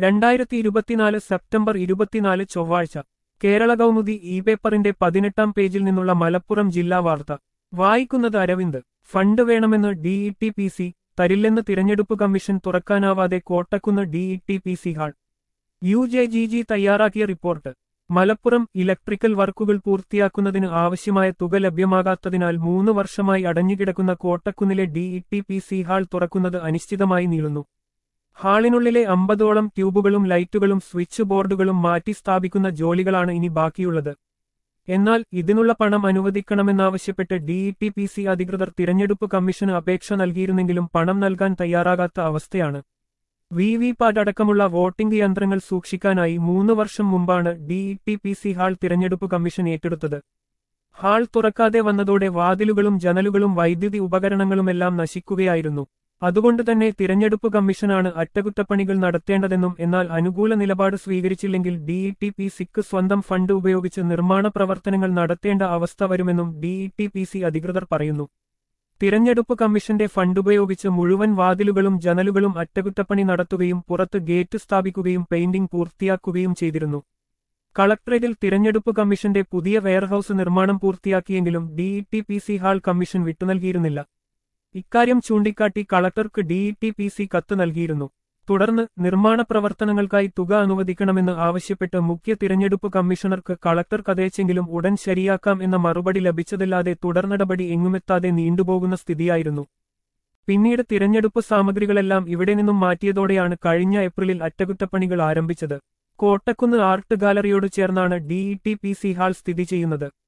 രണ്ടായിരത്തി ഇരുപത്തിനാല് സെപ്റ്റംബർ ഇരുപത്തിനാല് ചൊവ്വാഴ്ച കേരള കൗമുദി ഇ പേപ്പറിന്റെ പതിനെട്ടാം പേജിൽ നിന്നുള്ള മലപ്പുറം ജില്ലാ വാർത്ത വായിക്കുന്നത് അരവിന്ദ് ഫണ്ട് വേണമെന്ന് ഡിഇടി പി സി തരില്ലെന്ന് തിരഞ്ഞെടുപ്പ് കമ്മീഷൻ തുറക്കാനാവാതെ Kottakkunnu DT P C hall യു ജെ ജി ജി തയ്യാറാക്കിയ റിപ്പോർട്ട് മലപ്പുറം ഇലക്ട്രിക്കൽ വർക്കുകൾ പൂർത്തിയാക്കുന്നതിന് ആവശ്യമായ തുക ലഭ്യമാകാത്തതിനാൽ മൂന്ന് വർഷമായി അടഞ്ഞുകിടക്കുന്ന കോട്ടക്കുന്നിലെ ഡിഇടി പി സി ഹാൾ തുറക്കുന്നത് അനിശ്ചിതമായി നീളുന്നു ഹാളിനുള്ളിലെ അമ്പതോളം ട്യൂബുകളും ലൈറ്റുകളും സ്വിച്ച് ബോർഡുകളും മാറ്റി സ്ഥാപിക്കുന്ന ജോലികളാണ് ഇനി ബാക്കിയുള്ളത് എന്നാൽ ഇതിനുള്ള പണം അനുവദിക്കണമെന്നാവശ്യപ്പെട്ട് ഡിഇടി പി സി അധികൃതർ തിരഞ്ഞെടുപ്പ് കമ്മീഷന് അപേക്ഷ നൽകിയിരുന്നെങ്കിലും പണം നൽകാൻ തയ്യാറാകാത്ത അവസ്ഥയാണ് വി വി പാറ്റ് അടക്കമുള്ള വോട്ടിംഗ് യന്ത്രങ്ങൾ സൂക്ഷിക്കാനായി മൂന്ന് വർഷം മുമ്പാണ് ഡിഇടി പി സി ഹാൾ തിരഞ്ഞെടുപ്പ് കമ്മീഷൻ ഏറ്റെടുത്തത് ഹാൾ തുറക്കാതെ വന്നതോടെ വാതിലുകളും ജനലുകളും വൈദ്യുതി ഉപകരണങ്ങളുമെല്ലാം നശിക്കുകയായിരുന്നു അതുകൊണ്ട് തന്നെ തിരഞ്ഞെടുപ്പ് കമ്മീഷനാണ് അറ്റകുറ്റപ്പണികൾ നടത്തേണ്ടതെന്നും എന്നാൽ അനുകൂല നിലപാട് സ്വീകരിച്ചില്ലെങ്കിൽ ഡിഇടി പി സിക്ക് സ്വന്തം ഫണ്ട് ഉപയോഗിച്ച് നിർമ്മാണ പ്രവർത്തനങ്ങൾ നടത്തേണ്ട അവസ്ഥ വരുമെന്നും ഡിഇടി പി സി അധികൃതർ പറയുന്നു തിരഞ്ഞെടുപ്പ് കമ്മീഷന്റെ ഫണ്ടുപയോഗിച്ച് മുഴുവൻ വാതിലുകളും ജനലുകളും അറ്റകുറ്റപ്പണി നടത്തുകയും പുറത്ത് ഗേറ്റ് സ്ഥാപിക്കുകയും പെയിന്റിംഗ് പൂർത്തിയാക്കുകയും ചെയ്തിരുന്നു കളക്ടറേറ്റിൽ തിരഞ്ഞെടുപ്പ് കമ്മീഷന്റെ പുതിയ വെയർഹൌസ് നിർമ്മാണം പൂർത്തിയാക്കിയെങ്കിലും DT P C hall commission വിട്ടുനൽകിയിരുന്നില്ല ഇക്കാര്യം ചൂണ്ടിക്കാട്ടി കളക്ടർക്ക് ഡിഇടി പി സി കത്ത് നൽകിയിരുന്നു തുടർന്ന് നിർമ്മാണ പ്രവർത്തനങ്ങൾക്കായി തുക അനുവദിക്കണമെന്ന് ആവശ്യപ്പെട്ട് മുഖ്യ തിരഞ്ഞെടുപ്പ് കമ്മീഷണർക്ക് കളക്ടർ കഥയച്ചെങ്കിലും ഉടൻ ശരിയാക്കാം എന്ന മറുപടി ലഭിച്ചതല്ലാതെ തുടർനടപടി എങ്ങുമെത്താതെ നീണ്ടുപോകുന്ന സ്ഥിതിയായിരുന്നു പിന്നീട് തിരഞ്ഞെടുപ്പ് സാമഗ്രികളെല്ലാം ഇവിടെ നിന്നും മാറ്റിയതോടെയാണ് കഴിഞ്ഞ ഏപ്രിലിൽ അറ്റകുറ്റപ്പണികൾ ആരംഭിച്ചത് കോട്ടക്കുന്ന് ആർട്ട് ഗാലറിയോട് ചേർന്നാണ് ഡിഇടി പി സി ഹാൾ സ്ഥിതി ചെയ്യുന്നത്